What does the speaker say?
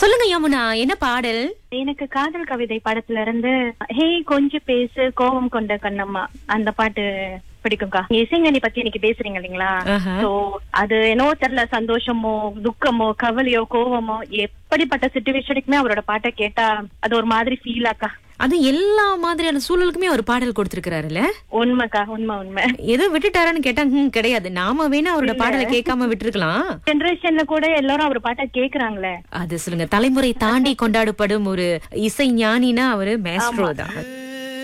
சொல்லுங்க யமுனா என்ன பாடல் எனக்கு காதல் கவிதை படத்துல இருந்து ஹே கொஞ்சம் பேசு கோபம் கொண்ட கண்ணம்மா அந்த பாட்டு பிடிக்கும்க்கா இசைஞானி பத்தி இன்னைக்கு பேசுறீங்க இல்லைங்களா ஆஹா. சோ அது என்னவோ தெரியல சந்தோஷமோ துக்கமோ கவலையோ கோவமோ எப்படிப்பட்ட சுச்சுவேஷனுக்குமே அவரோட பாட்டை கேட்டா அது ஒரு மாதிரி ஃபீல் ஆக்கா அது எல்லா மாதிரியான சூழலுக்குமே ஒரு பாடல் கொடுத்திருக்கிறாருல்ல உண்மைக்கா உண்மை உண்மை ஏதோ விட்டுட்டாரான்னு கேட்டா ஹம், கிடையாது நாம வேணா அவரோட பாடலை கேட்காம விட்டுருக்கலாம் ஜெனரேஷன்ல கூட எல்லாரும் அவர் பாட்டை கேக்குறாங்களே அது சொல்லுங்க தலைமுறை தாண்டி கொண்டாடப்படும் ஒரு இசை ஞானினா அவரு மேஸ்ட்ரோ தான்